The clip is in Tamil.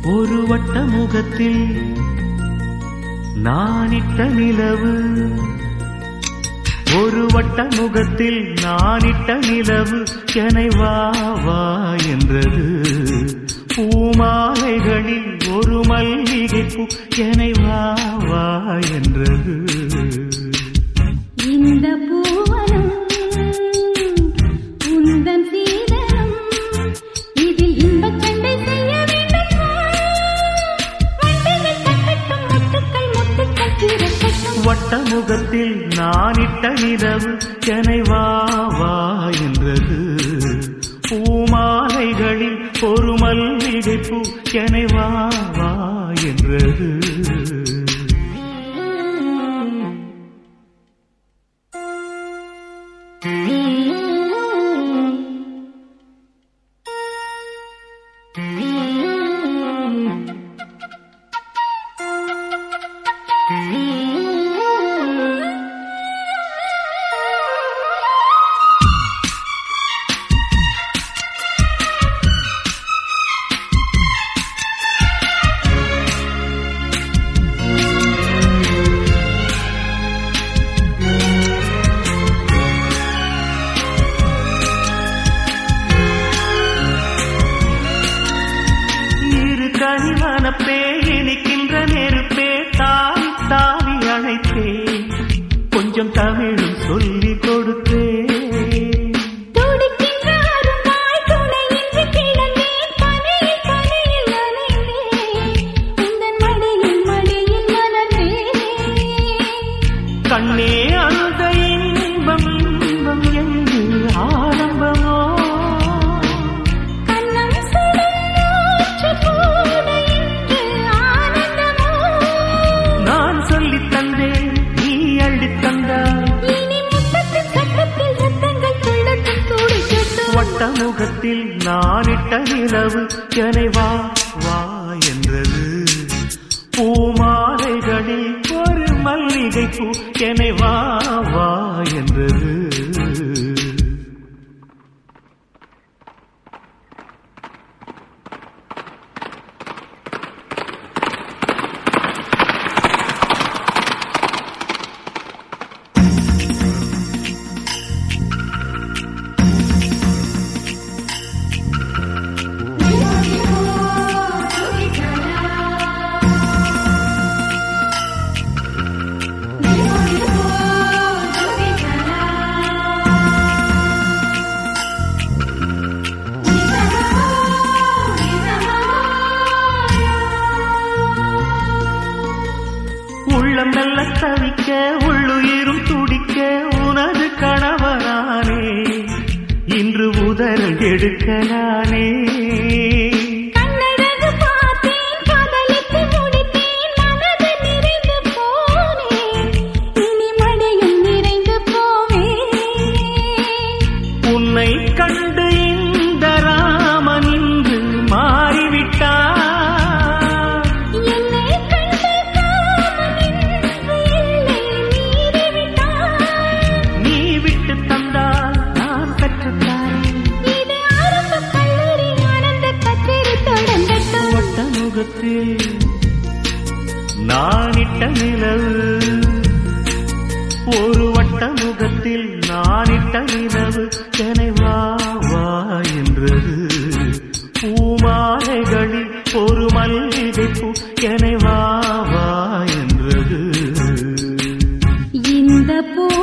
ஒரு வட்ட முகத்தில் நானிட்ட நிலவு ஒரு வட்ட முகத்தில் நானிட்ட நிலவு எனை வா வா என்றது பூமாலைகளில் ஒரு மல்லிகை பூ எனை வா வா என்றது இந்த பூவனம் உந்தன் சீதனம் இதில் இன்பச் சண்டை செய்ய வேண்டும் வா. வண்டிகள் தட்டட்டும் முத்துக்கள் முத்துக்கள் திரட்டட்டும் வட்ட முகத்தில் நானிட்ட நிலவு எனை வா வா என்றது பூமாலைகளில் ஒரு மல்லிகை பூ எனை வா வா என்றது இரு கனிவன இனிக்கின்ற நெருப்பே தாவி தாவி அழைத்தே கொஞ்சம் தமிழும் சொல்லி கொடுத்தே துடிக்கின்ற அரும்பாய் துணையின்றி கிடந்தேன் பனியில் பனியில் நனைந்தேன் உந்தன் மடியில் மடியில் மலர்ந்தேன் கண்ணே அந்த இன்பம் இன்பம் என்று ஆரம்பமோ கண்ணம் சுடர்நூற்று கூட இன்று ஆனந்தமோ நான் சொல்லித் தந்தேன் நீ அள்ளித் தந்தாய் இனி முத்தத்தின் சட்டத்தில் ரத்தங்கள் துள்ளட்டும் துடிக்கட்டும் வட்ட முகத்தில் நானிட்ட நிலவு எனை வா வா என்றது பூமாலைகளில் ஒரு மல்லிகை பூ எனை வா வா என்றது உள்ளம் நல்ல தவிக்க உள்ளுயிரும் துடிக்க உனது கணவனானே இன்று உதறல் எடுக்க நானே கண்ணழகு பார்த்தேன் காதலித்து முடித்தேன் மனது நிறைந்து போனேன் இனி மடியும் நிறைந்து போவேன் உன்னை கண்டு இந்த ராமன் இன்று மாறிவிட்டான் என்னை கண்டு காமன் இன்று எல்லை மீறிவிட்டான் நீ விட்டு தந்தால் நான் பெற்றுத்தாரேன் இது ஆரம்ப கல்லூரி ஆனந்த கச்சேரி தொடங்கட்டும் வட்ட முகத்தில் நானிட்ட நிலவு ஒரு வட்ட முகத்தில் நானிட்ட நிலவு எனை வா வா என்றது பூமாலைகளில் ஒரு மல்லிகை பூ எனை வா வா என்றது இந்த பூ